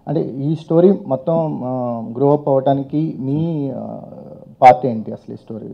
అంటే ఈ స్టోరీ మొత్తం గ్రో అప్ అవ్వడానికి మీ పార్ట్ ఏంటి అసలు ఈ స్టోరీ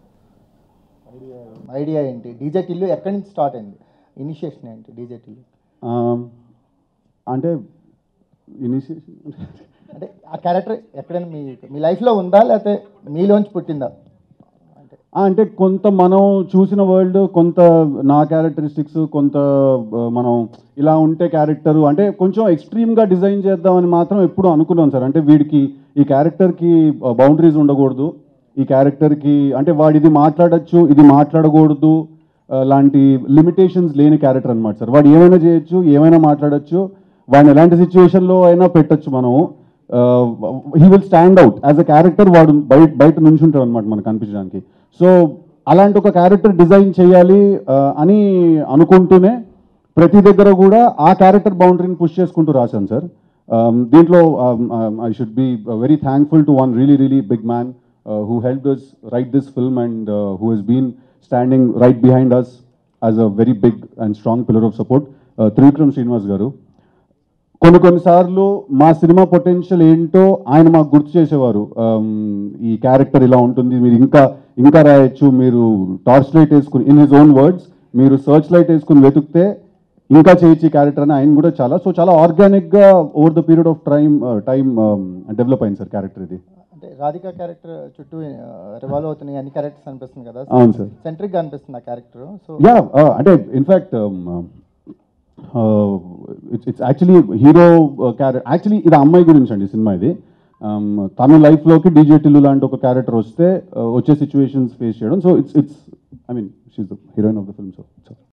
ఐడియా ఏంటి డీజే టిల్లు ఎక్కడి నుంచి స్టార్ట్ అయింది ఇనిషియేషన్ ఏంటి డీజే టిల్లు ఆమ్, అంటే ఇనిషియేషన్ అంటే ఆ క్యారెక్టర్ ఎక్కడైనా మీ మీ లైఫ్లో ఉందా లేకపోతే మీలోంచి పుట్టిందా అంటే అంటే కొంత మనం చూసిన వరల్డ్ కొంత నా క్యారెక్టరిస్టిక్స్ కొంత ఆ, మనం ఇలా ఉంటే క్యారెక్టర్ అంటే కొంచెం ఎక్స్ట్రీమ్గా డిజైన్ చేద్దామని మాత్రం ఎప్పుడు అనుకున్నాం సార్ అంటే వీడికి ఈ క్యారెక్టర్కి బౌండరీస్ ఉండకూడదు ఈ క్యారెక్టర్కి అంటే వాడు ఇది మాట్లాడచ్చు ఇది మాట్లాడకూడదు ఆ, లాంటి లిమిటేషన్స్ లేని క్యారెక్టర్ అనమాట సార్ వాడు ఏమైనా చేయొచ్చు ఏమైనా మాట్లాడచ్చు వాడిని ఎలాంటి సిచ్యువేషన్లో అయినా పెట్టచ్చు మనం he will stand out as a character వాడు బయట బయట నుంచి ఉంటాడు అనమాట మనకు కనిపించడానికి సో అలాంటి ఒక క్యారెక్టర్ డిజైన్ చేయాలి ఆ, అని అనుకుంటూనే ప్రతి దగ్గర కూడా ఆ క్యారెక్టర్ బౌండరీని పుష్ చేసుకుంటూ రాశాను సార్ దీంట్లో I should be very thankful to one really really big man who help us right this film and who he's been standing right behind us as a very big and strong pillar of support Trivikram Srinivas garu కొన్ని కొన్నిసార్లు మా cinema potential ఏంటో ఆయన మాకు గుర్తు చేసేవారు Um, ఈ character ఇలా ఉంటుంది మీరు ఇంకా ఇంకా రాయొచ్చు మీరు టార్చ్ లైట్ వేసుకుని ఇన్ హిజ్ ఓన్ వర్డ్స్ మీరు సర్చ్ లైట్ వేసుకుని వెతుకుతే ఇంకా చేయొచ్చు ఈ క్యారెక్టర్ అని ఆయన కూడా చాలా సో చాలా ఆర్గానిక్గా over the period of time time develop అయింది సార్ క్యారెక్టర్ ఇది అంటే రాధిక క్యారెక్టర్ చుట్టూ రివాల్వ్ అవుతున్నాయి అన్ని క్యారెక్టర్స్ అనిపిస్తుంది కదా అవును సార్ సెంట్రిక్గా అనిపిస్తుంది ఆ క్యారెక్టర్ సో యా అంటే in fact it's it's actually hero character actually ఇది అమ్మాయి గురించి అండి సినిమా ఇది Um, తన లైఫ్లోకి డీజే టిల్లు లాంటి ఒక క్యారెక్టర్ వస్తే uh, వచ్చే సిచ్యువేషన్స్ ఫేస్ చేయడం so it's it's I mean she's the heroine of the film so